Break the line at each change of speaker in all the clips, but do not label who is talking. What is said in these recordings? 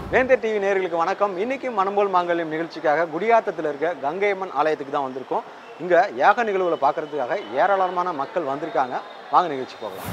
வேந்தர் டிவி நேயர்களுக்கு வணக்கம் இன்னைக்கு மனம்போல் மாங்கல்யம் நிகழ்ச்சிக்காக குடியாத்தத்தில் இருக்க கங்கையம்மன் ஆலயத்துக்கு தான் வந்திருக்கோம் இங்கே யாக நிகழ்வுகளை பார்க்கறதுக்காக ஏராளமான மக்கள் வந்திருக்காங்க வாங்க நிகழ்ச்சி போகலாம்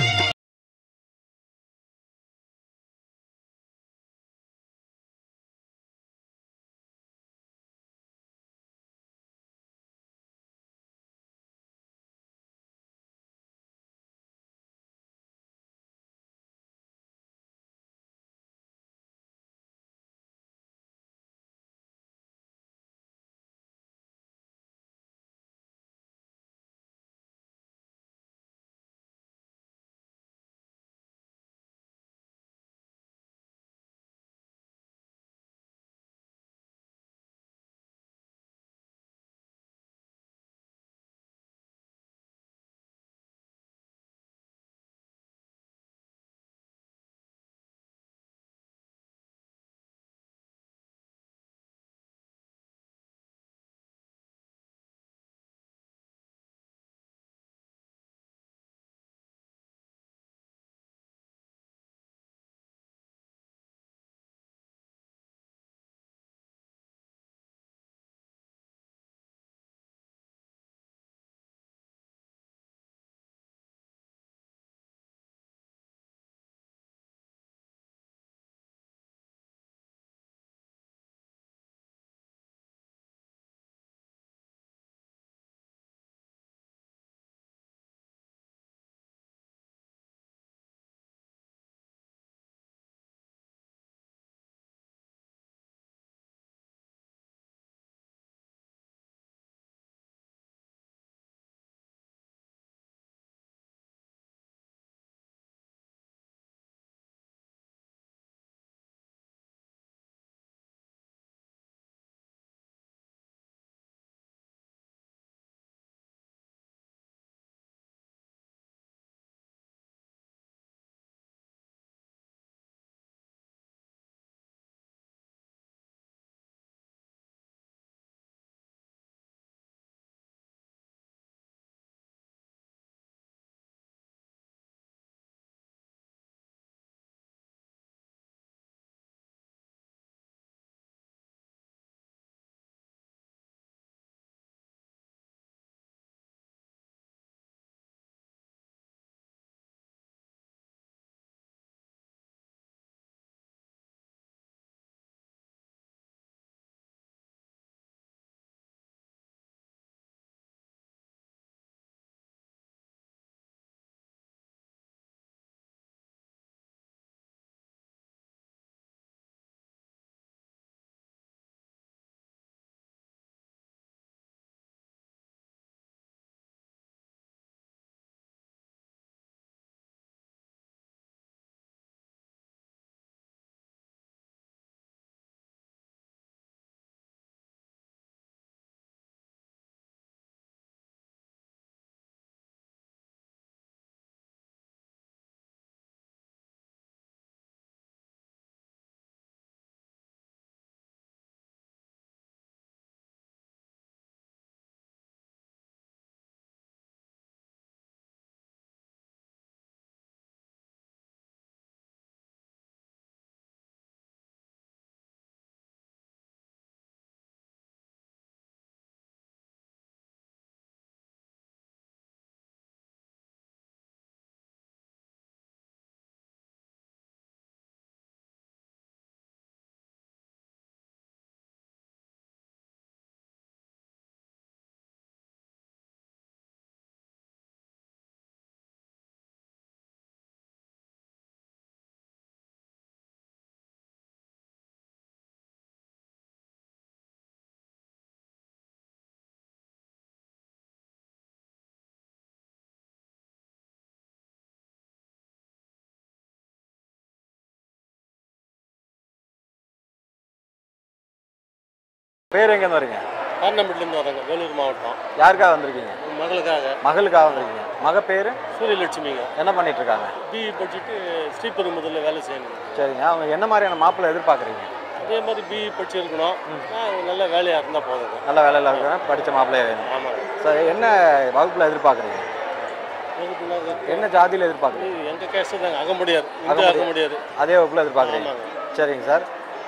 பேர் எங்கேருந்து வரீங்க
காரணம்பட்டிலேருந்து வராங்க வேலூர் மாவட்டம்
யாருக்காக வந்திருக்கீங்க
மகளுக்காக
மகளுக்காக வந்திருக்கீங்க மக பேர்
சூரியலட்சுமிங்க
என்ன பண்ணிட்டு இருக்காங்க
பிஇ படிச்சுட்டு ஸ்ரீபெரும்புதூரில் வேலை செய்யணும்
சரிங்க அவங்க என்ன மாதிரியான மாப்பிள்ளை எதிர்பார்க்குறீங்க
அதே மாதிரி பிஇ படிச்சிருக்கணும் நான் நல்ல வேலையாக இருந்தால் போதுங்க
நல்ல வேலையில் இருக்கிறேன் படித்த மாப்பிள்ளையே வேணும்
ஆமாங்க
சரி என்ன வகுப்பில் எதிர்பார்க்குறீங்க
எதுக்குன்னா
என்ன ஜாதியில் எதிர்பார்க்குறீங்க
எங்கள் கேஸ்ட் தாங்க ஆக முடியாது இங்கே
ஆக
ஆக முடியாது
அதே வகுப்பில் எதிர்பார்க்குறீங்க
ஆமாங்க
சரிங்க சார்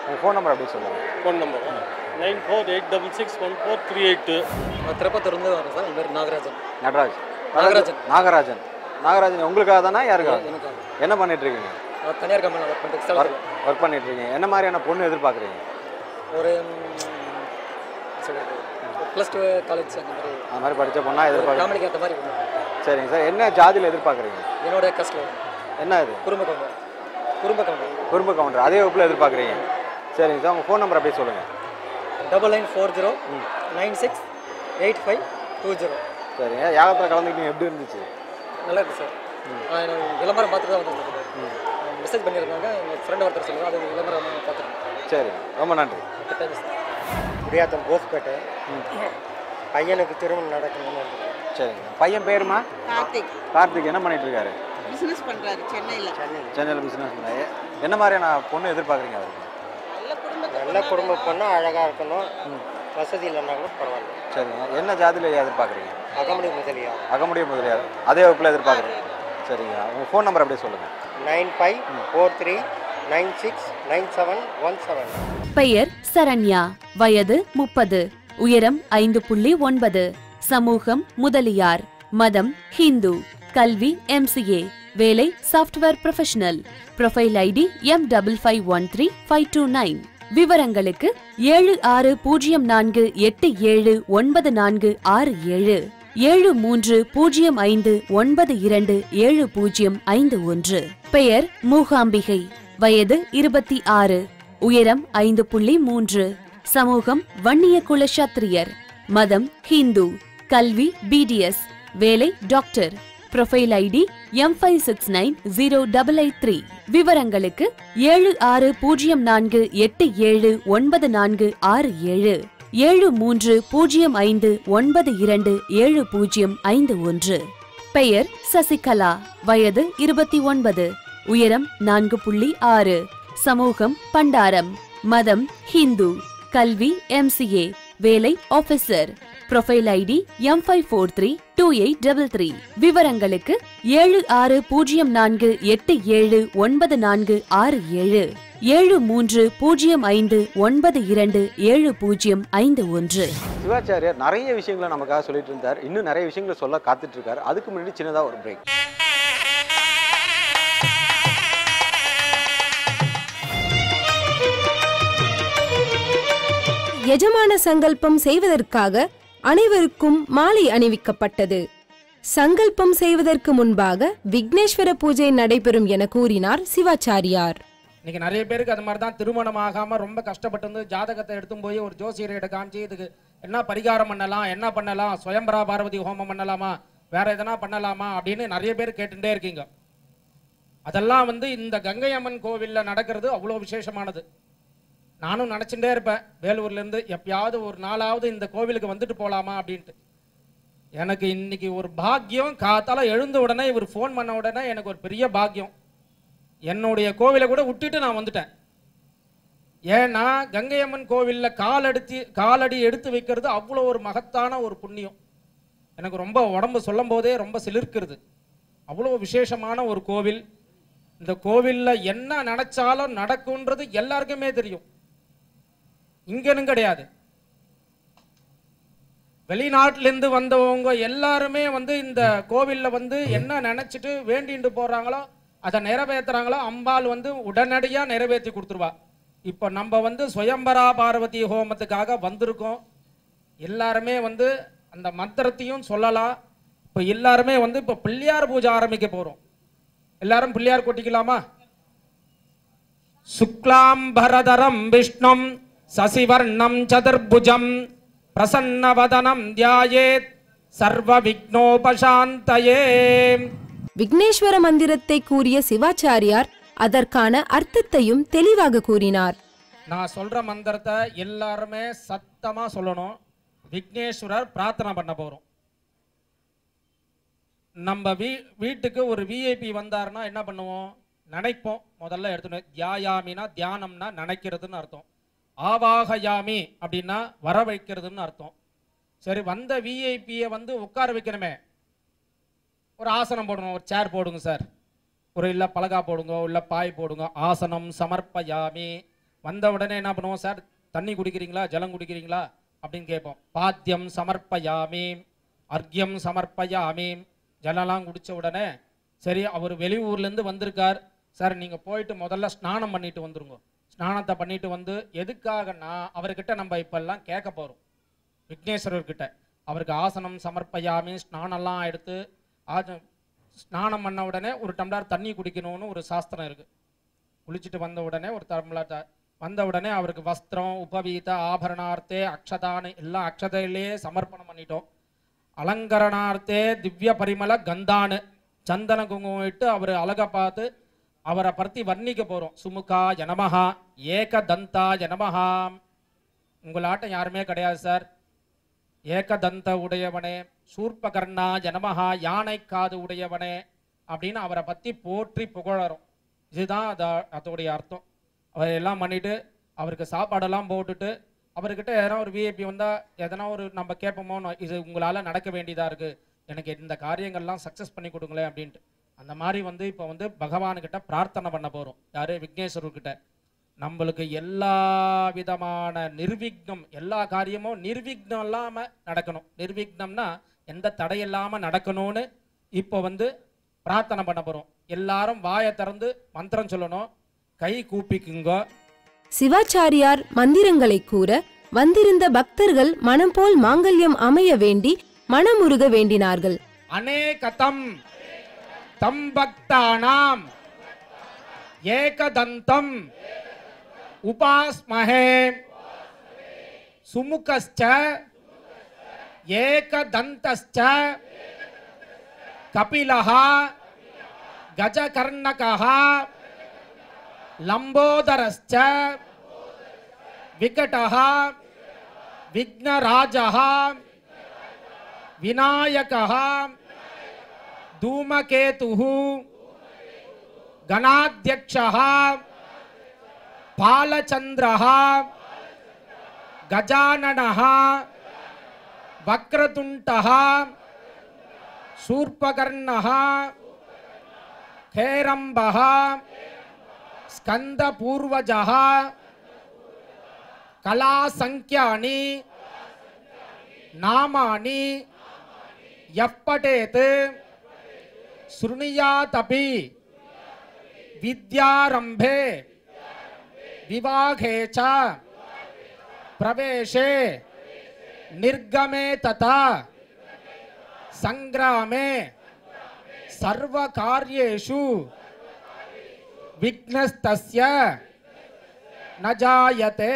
உங்கள் ஃபோன் நம்பர் அப்படியே சொல்லுங்கள்
phone number nine four eight double six one four three eight
நான் திருப்பத்தூர்லேருந்து வரேன் சார் என் பேர் நாகராஜன்
நடராஜ்
நாகராஜன்.
நாகராஜன் நாகராஜன் உங்களுக்காக தானே யாருக்காக
எனக்கு
என்ன பண்ணிட்டு இருக்கீங்க
நான் தனியார் கம்பெனியில் ஒர்க் பண்ணிட்டு
ஒர்க்
சேலத்தில்
ஒர்க் பண்ணிட்டு இருக்கீங்க என்ன மாதிரியான பொண்ணு எதிர்பார்க்குறீங்க
ஒரு சொல்லுறது ப்ளஸ் டூ காலேஜ் அந்த மாதிரி
அந்த மாதிரி படித்த பொண்ணா எதிர்பார்க்குறீங்க
ஃபேமிலிக்கு ஏற்ற மாதிரி வேணும்.
சரிங்க சார் என்ன ஜாதியில் எதிர்பார்க்குறீங்க
என்னோட கஷ்டம்
என்ன இது
குடும்ப கவுண்டர் குடும்ப கவுண்டர்
குடும்ப கவுண்டர் அதே வகுப்பில் எதிர்பார்க்குறீங்க சரிங்க சார் உங்கள் ஃபோன் நம்பர் அப்படியே சொல்லுங்கள்
double nine four zero nine six eight five two zero
சரிங்க யாகத்தில் கலந்துக்கிட்டீங்க எப்படி இருந்துச்சு
நல்லா இருக்கு சார் நான் எனக்கு விளம்பரம் பார்த்துட்டு தான் வந்தேன் மெசேஜ் பண்ணியிருந்தாங்க எங்கள் ஃப்ரெண்ட் ஒருத்தர் சொல்லுவாங்க அது விளம்பரம் பார்த்துருக்கேன்
சரி ரொம்ப நன்றி
okay thank you sir
Gudiyatham Pospettai பையனுக்கு திருமணம் நடக்கணும்னு வந்திருக்கேன்.
சரிங்க பையன் பேருமா
கார்த்திக்
கார்த்திக் என்ன பண்ணிட்டு இருக்காரு
பிசினஸ் பண்றாரு சென்னையில
சென்னையில் பிஸ்னஸ் பண்ணாரு என்ன மாதிரியான பொண்ணு எதிர்பார்க்குறீங்க அவருக்கு
நல்ல குடும்பத்தை
நல்ல குடும்ப பொண்ணு அழகாக இருக்கணும் வசதி இல்லைன்னா கூட பரவாயில்ல
சரிங்க என்ன ஜாதியில் எதிர்பார்க்குறீங்க
அகமடி முதலியா
அகமுடிய முதலியார் அதே வகுப்பில் எதிர்பார்க்குறீங்க சரிங்க உங்கள் ஃபோன் நம்பர் அப்படியே சொல்லுங்கள்
nine five four three nine six nine seven one seven
பெயர் சரண்யா வயது முப்பது உயரம் ஐந்து புள்ளி ஒன்பது சமூகம் முதலியார் மதம் ஹிந்து கல்வி எம்சிஏ வேலை software professional profile ID M double five one three five two nine விவரங்களுக்கு ஏழு ஆறு பூஜ்ஜியம் நான்கு எட்டு ஏழு ஒன்பது நான்கு ஆறு ஏழு ஏழு மூன்று பூஜ்ஜியம் ஐந்து ஒன்பது இரண்டு ஏழு பூஜ்ஜியம் ஐந்து ஒன்று பெயர் மூகாம்பிகை வயது இருபத்தி ஆறு உயரம் ஐந்து புள்ளி மூன்று சமூகம் வன்னிய குல சத்திரியர் மதம் ஹிந்து கல்வி பிடிஎஸ் வேலை doctor profile ID M five six nine zero double eight three விவரங்களுக்கு ஏழு ஆறு பூஜ்ஜியம் நான்கு எட்டு ஏழு ஒன்பது நான்கு ஆறு ஏழு ஏழு மூன்று பூஜ்ஜியம் ஐந்து ஒன்பது இரண்டு ஏழு பூஜ்ஜியம் ஐந்து ஒன்று பெயர் சசிகலா வயது இருபத்தி ஒன்பது உயரம் நான்கு புள்ளி ஆறு சமூகம் பண்டாரம் மதம் ஹிந்து கல்வி எம்சிஏ வேலை officer profile ID M five four three two eight double three விவரங்களுக்கு ஏழு ஆறு பூஜ்ஜியம் நான்கு எட்டு ஏழு ஒன்பது நான்கு ஆறு ஏழு ஏழு மூன்று பூஜ்ஜியம் ஐந்து ஒன்பது இரண்டு ஏழு பூஜ்ஜியம் ஐந்து ஒன்று
சிவாச்சாரியார் நிறைய விஷயங்களை நமக்காக சொல்லிட்டு இருந்தார் இன்னும் நிறைய விஷயங்களை சொல்ல காத்துட்டு இருக்காரு அதுக்கு முன்னாடி சின்னதாக ஒரு பிரேக்
எஜமான சங்கல்பம் செய்வதற்காக அனைவருக்கும் மாலை அணிவிக்கப்பட்டது சங்கல்பம் செய்வதற்கு முன்பாக விக்னேஸ்வர பூஜை நடைபெறும் என கூறினார் சிவாச்சாரியார்
இன்னைக்கு நிறைய பேருக்கு அது மாதிரி தான் திருமணம் ஆகாம ரொம்ப கஷ்டப்பட்டு வந்து ஜாதகத்தை எடுத்தும் போய் ஒரு ஜோசியர்கிட்ட காமிச்சு இதுக்கு என்ன பரிகாரம் பண்ணலாம் என்ன பண்ணலாம் சுயம்பரா பார்வதி ஹோமம் பண்ணலாமா வேற எதனா பண்ணலாமா அப்படின்னு நிறைய பேர் கேட்டுட்டே இருக்கீங்க அதெல்லாம் வந்து இந்த கங்கை அம்மன் கோவில்ல நடக்கிறது அவ்வளோ விசேஷமானது நானும் நினச்சிட்டே இருப்பேன் வேலூர்ல இருந்து எப்பயாவது ஒரு நாளாவது இந்த கோவிலுக்கு வந்துட்டு போலாமா அப்படின்ட்டு எனக்கு இன்னைக்கு ஒரு பாக்கியம் காத்தால எழுந்த உடனே இவர் ஃபோன் பண்ண உடனே எனக்கு ஒரு பெரிய பாக்கியம் என்னுடைய கோவிலை கூட விட்டுட்டு நான் வந்துட்டேன் ஏன்னா கங்கையம்மன் கோவிலில் காலெடுத்து காலடி எடுத்து வைக்கிறது அவ்வளோ ஒரு மகத்தான ஒரு புண்ணியம் எனக்கு ரொம்ப உடம்பு சொல்லும் போதே ரொம்ப சிலிர்க்கிறது அவ்வளோ விசேஷமான ஒரு கோவில் இந்த கோவிலில் என்ன நினைச்சாலும் நடக்கும்ன்றது எல்லாருக்குமே தெரியும் இங்கன்னு கிடையாது வெளிநாட்டிலேருந்து வந்தவங்க எல்லாருமே வந்து இந்த கோவிலில் வந்து என்ன நினைச்சிட்டு வேண்டிட்டு போறாங்களோ அதை நிறைவேத்துறாங்களோ அம்பாள் வந்து உடனடியாக நிறைவேற்றி கொடுத்துருவா இப்போ நம்ம வந்து சுயம்பரா பார்வதி ஹோமத்துக்காக வந்திருக்கோம் எல்லாருமே வந்து அந்த மந்திரத்தையும் சொல்லலாம் இப்போ எல்லாருமே வந்து இப்போ பிள்ளையார் பூஜை ஆரம்பிக்க போகிறோம் எல்லாரும் பிள்ளையார் கொட்டிக்கலாமா சுக்லாம்பரதரம் விஷ்ணும் சசிவர்ணம் சதுர்புஜம் பிரசன்னவதனம் தியாயேத் சர்வ விக்னோபசாந்தயே
விக்னேஸ்வர மந்திரத்தை கூறிய சிவாச்சாரியார் அதற்கான அர்த்தத்தையும் தெளிவாக கூறினார்
நான் சொல்ற மந்திரத்தை எல்லாருமே சத்தமா சொல்லணும் விக்னேஸ்வரர் பிரார்த்தனை பண்ண போறோம் நம்ம வீ வீட்டுக்கு ஒரு விஐபி வந்தாருன்னா என்ன பண்ணுவோம் நினைப்போம் முதல்ல எடுத்துனோம் தியாயாமினா தியானம்னா நினைக்கிறதுன்னு அர்த்தம் ஆவாகயாமி அப்படின்னா வர வைக்கிறதுன்னு அர்த்தம் சரி வந்த விஐபியை வந்து உட்கார வைக்கணுமே ஒரு ஆசனம் போடணும் ஒரு சேர் போடுங்க சார் ஒரு இல்லை பலகா போடுங்க இல்லை பாய் போடுங்க ஆசனம் சமர்ப்பயாமி வந்த உடனே என்ன பண்ணுவோம் சார் தண்ணி குடிக்கிறீங்களா ஜலம் குடிக்கிறீங்களா அப்படின்னு கேட்போம் பாத்தியம் சமர்ப்பயாமி அர்க்யம் சமர்ப்பயாமி ஜலம்லாம் குடிச்ச உடனே சரி அவர் வெளியூர்லேருந்து வந்திருக்கார் சார் நீங்கள் போயிட்டு முதல்ல ஸ்நானம் பண்ணிட்டு வந்துருங்க ஸ்நானத்தை பண்ணிட்டு வந்து எதுக்காகன்னா அவர்கிட்ட நம்ம இப்பெல்லாம் கேட்க போகிறோம் விக்னேஸ்வரர்கிட்ட அவருக்கு ஆசனம் சமர்ப்பயாமி ஸ்நானம்லாம் எடுத்து ஆஜ ஸ்நானம் பண்ண உடனே ஒரு டம்ளர் தண்ணி குடிக்கணும்னு ஒரு சாஸ்திரம் இருக்கு குளிச்சுட்டு வந்த உடனே ஒரு டம்ளர் த- வந்த உடனே அவருக்கு வஸ்திரம் உபவீத ஆபரணார்த்தே அக்ஷதான்னு எல்லாம் அக்ஷதையிலேயே சமர்ப்பணம் பண்ணிட்டோம் அலங்கரணார்த்தே திவ்ய பரிமள கந்தானு சந்தன குங்குமம் இட்டு அவர் அழகை பார்த்து அவரை பற்றி வர்ணிக்க போகிறோம் சுமுகா ஜனமஹா ஏகதந்தா ஜனமஹா உங்களாட்டம் யாருமே கிடையாது சார் ஏகதந்த உடையவனே சூர்பகர்ணா ஜனமஹா யானை காது உடையவனே அப்படின்னு அவரை பற்றி போற்றி புகழறோம் இதுதான் அத அதோடைய அர்த்தம் அவர் எல்லாம் பண்ணிட்டு அவருக்கு சாப்பாடெல்லாம் போட்டுட்டு அவர்கிட்ட எதனா ஒரு விஐபி வந்தால் எதனா ஒரு நம்ம கேட்போமோ நான் இது உங்களால் நடக்க வேண்டியதாக இருக்குது எனக்கு இந்த காரியங்கள்லாம் சக்ஸஸ் பண்ணி கொடுங்களேன் அப்படின்ட்டு அந்த மாதிரி வந்து இப்போ வந்து பகவானுக்கிட்ட பிரார்த்தனை பண்ண போகிறோம் யாரு விக்னேஸ்வரர்கிட்ட நம்மளுக்கு எல்லா விதமான நிர்விக்னம் எல்லா காரியமும் நிர்விக்னம் இல்லாமல் நடக்கணும் நிர்விக்னம்னா எந்த தடை இல்லாமல் நடக்கணும்னு இப்போ வந்து பிரார்த்தனை பண்ண போகிறோம் எல்லாரும் வாயை திறந்து மந்திரம் சொல்லணும் கை கூப்பிக்குங்க
சிவாச்சாரியார் மந்திரங்களை கூற வந்திருந்த பக்தர்கள் மனம் போல் மாங்கல்யம் அமைய வேண்டி மனமுருக வேண்டினார்கள்
அநேகதம் தம் பக்தானாம் ஏகதந்தம் உபாஸ்மஹே சுமுகஸ்ச ஏகதந்தஸ்ச கபிலः கஜகர்ணகः லம்போதரஸ்ச விகடः விக்னராஜः विनायकः धूमकेतुः गणाध्यक्षः पालचन्द्रः गजाननः वक्रतुण्टः शूर्पकर्णः हेरम्बः स्कन्दपूर्वजः कलासङ्ख्यानि नामानि यः पठेत् शृणुयादपि विद्यारम्भे विवाहे च प्रवेशे निर्गमे तथा सङ्ग्रामे सर्वकार्येषु विघ्नस्तस्य न जायते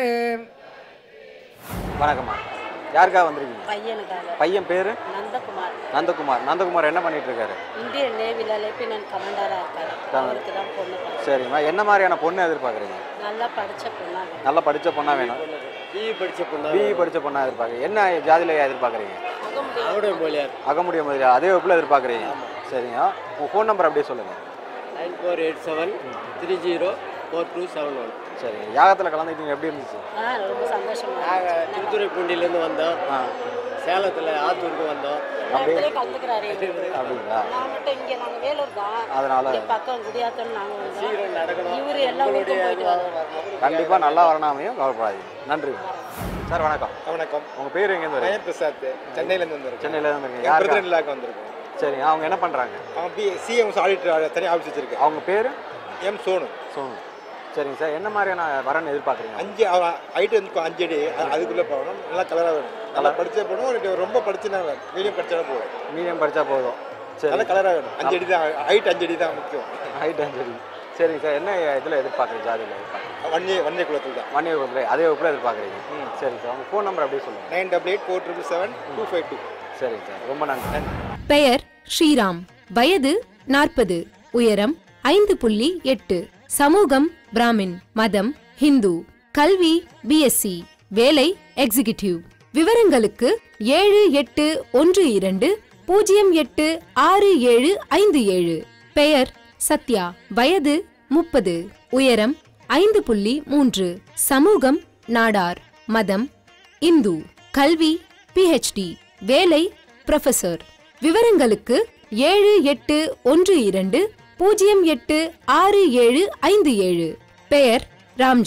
வணக்கம்மா யாருக்காக வந்திருக்கீங்க
பையனுக்காக
பையன் பேரு
நந்தகுமார்
நந்தகுமார் நந்தகுமார் என்ன பண்ணிட்டு இருக்காரு
இந்தியன் நேவில லெப்டினன்ட் கமாண்டரா இருக்காரு அவருக்கு தான் பொண்ணு பார்க்கணும்.
சரிம்மா என்ன மாதிரியான பொண்ணு எதிர்பார்க்குறீங்க
நல்லா படிச்ச பொண்ணா வேணும்.
நல்லா படிச்ச பொண்ணா வேணும்
பிஇ படிச்ச பொண்ணா
பிஇ படிச்ச பொண்ணா எதிர்பார்க்குறீங்க என்ன ஜாதியில எதிர்பார்க்குறீங்க
அவருடைய மொழியார்
அகமுடிய மாதிரி அதே வகுப்பில் எதிர்பார்க்குறீங்க சரிங்க உங்கள் ஃபோன் நம்பர் அப்படியே சொல்லுங்கள்
nine four eight seven three zero four two seven one
சரிங்க யாகத்தில் கலந்துக்கிட்டீங்க எப்படி இருந்துச்சு
ஆ ரொம்ப சந்தோஷமா
நாங்கள்
இருந்துச்சு.
திருத்துறைப்பூண்டிலேருந்து வந்தோம்
ஆ
சேலத்தில் ஆத்தூருக்கு வந்தோம்
இடத்துலயே கலந்துக்கிறாரு எங்களுக்கு.
அப்படிங்களா
நான் மட்டும் இங்க நாங்க வேலூர் தான்
அதனால
இங்க பக்கம் குடியாத்தம் நாங்க வந்தோம்
சீக்கிரம் நடக்கணும்
இவரு எல்லா ஊருக்கும் போயிட்டு வரோம்
கண்டிப்பாக நல்லா வரणाமையும் கவலைப்படாதீங்க நன்றி சார் வணக்கம்
வணக்கம்
உங்கள் பேர் எங்கேருந்து வரீங்க
மயன் பிரசாத் சென்னையிலேருந்து வந்திருக்கேன்
சென்னையில் வந்துருக்கீங்க
என்
யாருக்கா
பிரதர் இல்லாக்கு வந்திருக்கோம்
சரிங்க அவங்க என்ன பண்ணுறாங்க
அவன் பி சிஎம்ஸ் ஆடிட்டர் தனி ஆஃபீஸ் வச்சிருக்கேன்
அவங்க பேர்
எம் சோனு
சோனு சரிங்க சார் என்ன மாதிரியான வரன் எதிர்பார்க்குறீங்க
அஞ்சு அவன் ஹைட்டு வந்து அஞ்சு அடி அது- அதுக்குள்ளே போகணும் நல்லா கலராக வேணும் நல்லா படிச்சே போகணும் ஒரு ரொம்ப படிச்சுனா மீடியம் படிச்சாலும் போதும்
மீடியம் படித்தா போதும் சரி
நல்லா கலராக வேணும் அஞ்சு அடி தான் ஹைட் அஞ்சு அடி தான் முக்கியம்
ஹைட் சரி சரிங்க சார் என்ன இதில் எதிர்பார்க்குறீங்க ஜாதியில் எதிர்பார்க்குறீங்க
வன்னிய வன்னிய குளத்தில் தான்
மணி வகுப்பில் அதே வகுப்பில் எதிர்பார்க்குறீங்க சரிங்க சார் உங்கள் ஃபோன் நம்பர் அப்படியே சொல்லுங்கள்
nine double eight four triple seven two five two
சரிங்க சார் ரொம்ப நன்றி
பெயர் ஸ்ரீராம் வயது நாற்பது உயரம் ஐந்து புள்ளி எட்டு சமூகம் பிராமின் மதம் ஹிந்து கல்வி பிஎஸ்சி வேலை எக்ஸிகியூட்டிவ் விவரங்களுக்கு ஏழு எட்டு ஒன்று இரண்டு பூஜ்ஜியம் எட்டு ஆறு ஏழு ஐந்து ஏழு பெயர் சத்யா வயது முப்பது உயரம் ஐந்து புள்ளி மூன்று சமூகம் நாடார் மதம் இந்து கல்வி பிஹெச்டி வேலை ப்ரொஃபசர் விவரங்களுக்கு ஏழு எட்டு ஒன்று இரண்டு பூஜ்ஜியம் எட்டு ஆறு ஏழு ஐந்து ஏழு பெயர் ராம்ஜி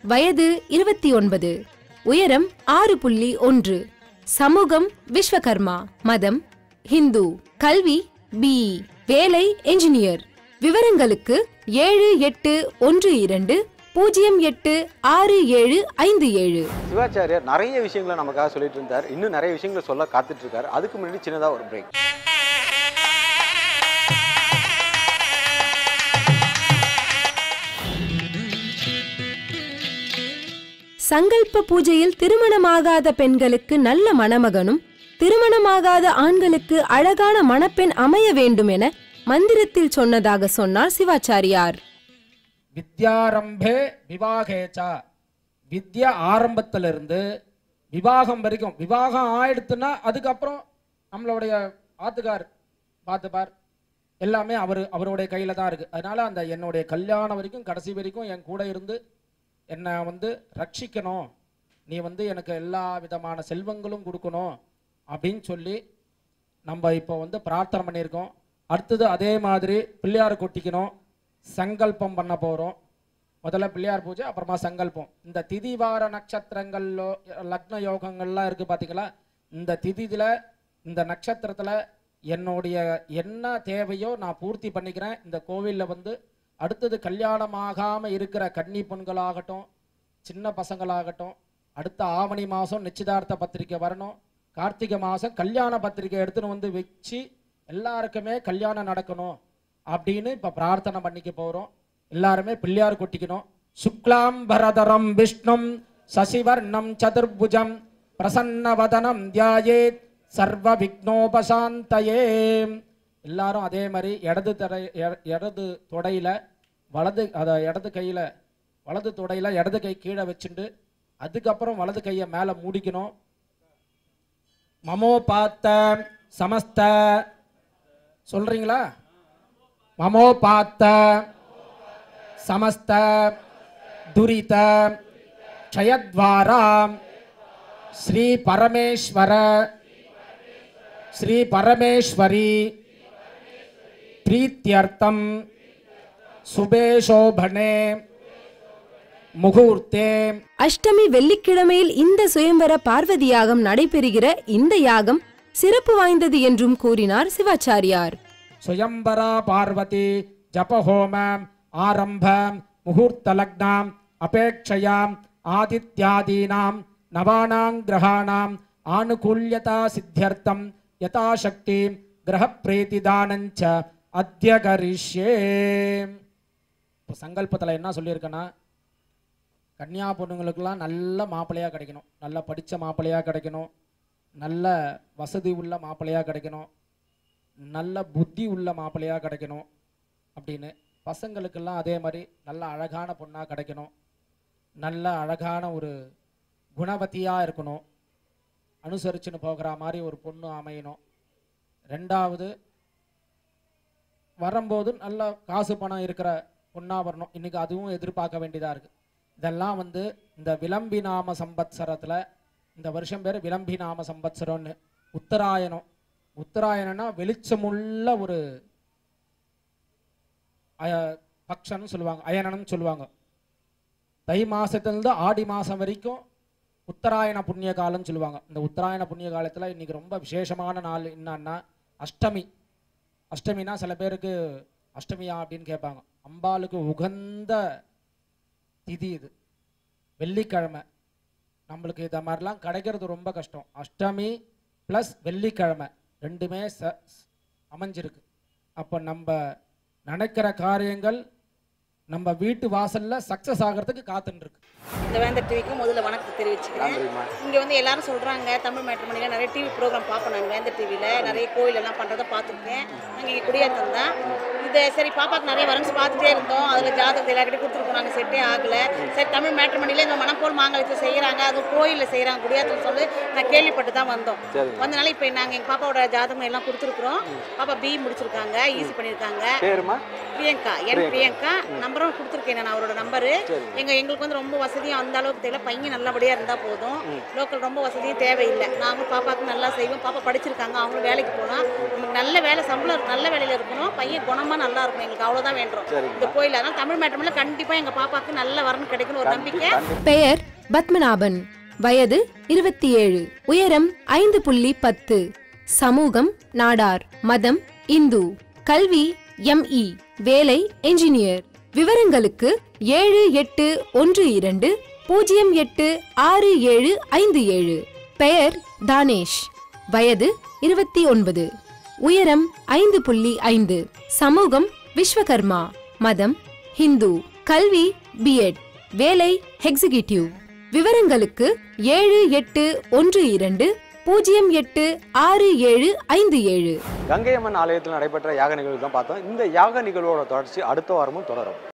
வயது இருபத்தி ஒன்பது உயரம் ஆறு புள்ளி ஒன்று சமூகம் விஸ்வகர்மா மதம் ஹிந்து கல்வி பிஇ வேலை என்ஜினியர் விவரங்களுக்கு ஏழு எட்டு ஒன்று இரண்டு பூஜ்ஜியம் எட்டு ஆறு ஏழு ஐந்து ஏழு
சிவாச்சாரியார் நிறைய விஷயங்களை நமக்காக சொல்லிட்டு இருந்தார் இன்னும் நிறைய விஷயங்களை சொல்ல காத்துட்டு இருக்காரு அதுக்கு முன்னாடி சின்னதா ஒரு பிரேக்
சங்கல்ப பூஜையில் திருமணமாகாத பெண்களுக்கு நல்ல மணமகனும் திருமணமாகாத ஆண்களுக்கு அழகான மணப்பெண் அமைய வேண்டும் என மந்திரத்தில் சொன்னதாக சொன்னார் சிவாச்சாரியார்
வித்யாரம்பே விவாகேச்சா வித்யா ஆரம்பத்திலிருந்து விவாகம் வரைக்கும் விவாகம் ஆயிடுத்துன்னா அதுக்கப்புறம் நம்மளுடைய ஆத்துக்கார் பார்த்துப்பார் எல்லாமே அவர் அவருடைய கையில் தான் இருக்குது அதனால் அந்த என்னுடைய கல்யாணம் வரைக்கும் கடைசி வரைக்கும் என் கூட இருந்து என்னை வந்து ரட்சிக்கணும் நீ வந்து எனக்கு எல்லா விதமான செல்வங்களும் கொடுக்கணும் அப்படின்னு சொல்லி நம்ம இப்போ வந்து பிரார்த்தனை பண்ணியிருக்கோம் அடுத்தது அதே மாதிரி பிள்ளையார் கொட்டிக்கணும் சங்கல்பம் பண்ண போகிறோம் முதல்ல பிள்ளையார் பூஜை அப்புறமா சங்கல்பம் இந்த திதிவார நட்சத்திரங்கள்லோ லக்ன யோகங்கள்லாம் இருக்குது பார்த்தீங்களா இந்த திதியில் இந்த நட்சத்திரத்தில் என்னுடைய என்ன தேவையோ நான் பூர்த்தி பண்ணிக்கிறேன் இந்த கோவிலில் வந்து அடுத்தது கல்யாணமாகாமல் இருக்கிற கன்னி பெண்களாகட்டும் சின்ன பசங்களாகட்டும் அடுத்த ஆவணி மாதம் நிச்சயதார்த்த பத்திரிக்கை வரணும் கார்த்திகை மாதம் கல்யாண பத்திரிக்கை எடுத்துன்னு வந்து வச்சு எல்லாருக்குமே கல்யாணம் நடக்கணும் அப்படின்னு இப்போ பிரார்த்தனை பண்ணிக்க போகிறோம் எல்லாருமே பிள்ளையார் கொட்டிக்கணும் சுக்லாம் பரதரம் விஷ்ணும் சசிவர்ணம் சதுர்புஜம் பிரசன்னவதனம் தியாயேத் சர்வ விக்னோபசாந்தயே எல்லாரும் அதே மாதிரி இடது தடை எ- இடது தொடையில வலது அத இடது கையில வலது தொடையில இடது கை கீழே வச்சுட்டு அதுக்கப்புறம் வலது கையை மேலே மூடிக்கணும் மமோபாத்த சமஸ்த சொல்றீங்களா மமோபாத்த சமஸ்த துரித க்ஷயத்வாரா ஸ்ரீ பரமேஸ்வர ஸ்ரீ பரமேஸ்வரி பிரீத்தியர்த்தம் சுபே சோபனே முகூர்த்தே
அஷ்டமி வெள்ளிக்கிழமையில் இந்த சுயம்பர பார்வதி யாகம் நடைபெறுகிற இந்த யாகம் சிறப்பு வாய்ந்தது என்றும் கூறினார் சிவாச்சாரியார்
சுயம்பரா பார்வதி ஜபஹோமம் ஆரம்பம் முகூர்த்தலக்னாம் அபேட்சையாம் ஆதித்யாதீனாம் நவானாம் கிரகாணாம் ஆனுகூல்யதா சித்தியர்த்தம் யதாசக்தி கிரகப்பிரீதிதானஞ்ச அத்திய கரிஷ்யே இப்போ சங்கல்பத்தில் என்ன சொல்லியிருக்கேன்னா கன்னியா பொண்ணுங்களுக்கெல்லாம் நல்ல மாப்பிள்ளையாக கிடைக்கணும் நல்லா படித்த மாப்பிள்ளையாக கிடைக்கணும் நல்ல வசதி உள்ள மாப்பிள்ளையாக கிடைக்கணும் நல்ல புத்தி உள்ள மாப்பிள்ளையாக கிடைக்கணும் அப்படின்னு பசங்களுக்கெல்லாம் அதே மாதிரி நல்ல அழகான பொண்ணாக கிடைக்கணும் நல்ல அழகான ஒரு குணவதியாக இருக்கணும் அனுசரிச்சுன்னு போகிற மாதிரி ஒரு பொண்ணு அமையணும் ரெண்டாவது வரும்போது நல்ல காசு பணம் இருக்கிற பொண்ணாக வரணும் இன்றைக்கி அதுவும் எதிர்பார்க்க வேண்டியதாக இருக்குது இதெல்லாம் வந்து இந்த விளம்பி நாம சம்பத்சரத்தில் இந்த வருஷம் பேர் விளம்பி நாம சம்பத்சரம்னு உத்தராயணம் உத்தராயணம்னா வெளிச்சமுள்ள ஒரு அய பக்ஷன்னு சொல்லுவாங்க அயனம்னு சொல்லுவாங்க தை மாசத்துலேருந்து ஆடி மாதம் வரைக்கும் உத்தராயண புண்ணிய காலம்னு சொல்லுவாங்க இந்த உத்தராயண புண்ணிய காலத்தில் இன்னைக்கு ரொம்ப விசேஷமான நாள் என்னன்னா அஷ்டமி அஷ்டமினா சில பேருக்கு அஷ்டமியா அப்படின்னு கேட்பாங்க அம்பாளுக்கு உகந்த திதி இது வெள்ளிக்கிழமை நம்மளுக்கு இதை மாதிரிலாம் கிடைக்கிறது ரொம்ப கஷ்டம் அஷ்டமி ப்ளஸ் வெள்ளிக்கிழமை ரெண்டுமே ச அமைஞ்சிருக்கு அப்போ நம்ம நினைக்கிற காரியங்கள் நம்ம வீட்டு வாசல்ல சக்ஸஸ் ஆகிறதுக்கு காத்துன்னு இருக்கு
இந்த வேந்தர் டிவிக்கு முதல்ல வணக்கத்தை தெரிவிச்சுக்கிறேன் இங்கே வந்து எல்லாரும் சொல்கிறாங்க தமிழ் மேட்ரிமணியில் நிறைய டிவி ப்ரோக்ராம் பார்ப்போம் நான் வேந்தர் டிவியில் நிறைய கோயில் எல்லாம் பண்ணுறதை பார்த்துருக்கேன் நாங்கள் இங்கே குடியேற்றம் தான் இது சரி பாப்பாக்கு நிறைய வரன்ஸ் பார்த்துட்டே இருந்தோம் அதில் ஜாதகத்தை எல்லாருக்கிட்டையும் கொடுத்துருக்கோம் நாங்கள் செட்டே ஆகலை சரி தமிழ் மேட்ரிமணியில் இந்த மணப்போல் மாங்கலத்தை செய்கிறாங்க அது கோயிலில் செய்கிறாங்க குடியாத்தம் சொல்லி நான் கேள்விப்பட்டு தான் வந்தோம் வந்தனால இப்போ நாங்கள் எங்கள் பாப்பாவோட ஜாதகம் எல்லாம் கொடுத்துருக்குறோம் பாப்பா பி முடிச்சிருக்காங்க ஈஸி பண்ணியிருக்காங்க
பேருமா
பிரியங்கா என் பிரியங்கா நம்பரும் கொடுத்துருக்கேன் நான் அவரோட நம்பரு எங்க எங்களுக்கு வந்து ரொம்ப வசதியும் அந்த அளவுக்கு தெரியல பையன் நல்லபடியா இருந்தா போதும் லோக்கல் ரொம்ப வசதியும் தேவையில்லை நாங்களும் பாப்பாவுக்கு நல்லா செய்வோம் பாப்பா படிச்சிருக்காங்க அவங்களும் வேலைக்கு போனா நமக்கு நல்ல வேலை சம்பளம் நல்ல வேலையில இருக்கணும் பையன் குணமா நல்லா இருக்கும் எங்களுக்கு அவ்வளவுதான் வேண்டும்
சரிங்க.
இந்த கோயில் அதனால தமிழ் மேட்டர்ல கண்டிப்பா எங்க பாப்பாக்கு நல்ல வரன் கிடைக்கும்னு ஒரு நம்பிக்கை
பெயர் பத்மநாபன் வயது இருபத்தி ஏழு உயரம் ஐந்து புள்ளி பத்து சமூகம் நாடார் மதம் இந்து கல்வி எம்இ வேலை என்ஜினியர் விவரங்களுக்கு ஏழு எட்டு ஒன்று இரண்டு பூஜ்ஜியம் எட்டு ஆறு ஏழு ஐந்து ஏழு பெயர் தானேஷ் வயது இருபத்தி ஒன்பது உயரம் ஐந்து புள்ளி ஐந்து சமூகம் விஸ்வகர்மா மதம் ஹிந்து கல்வி பிஎட் வேலை எக்ஸிகியூட்டிவ் விவரங்களுக்கு ஏழு எட்டு ஒன்று இரண்டு பூஜ்ஜியம் எட்டு ஆறு ஏழு ஐந்து ஏழு
கங்கை அம்மன் ஆலயத்தில் நடைபெற்ற யாக நிகழ்வு தான் பார்த்தோம் இந்த யாக நிகழ்வோட தொடர்ச்சி அடுத்த வாரமும் தொடரும்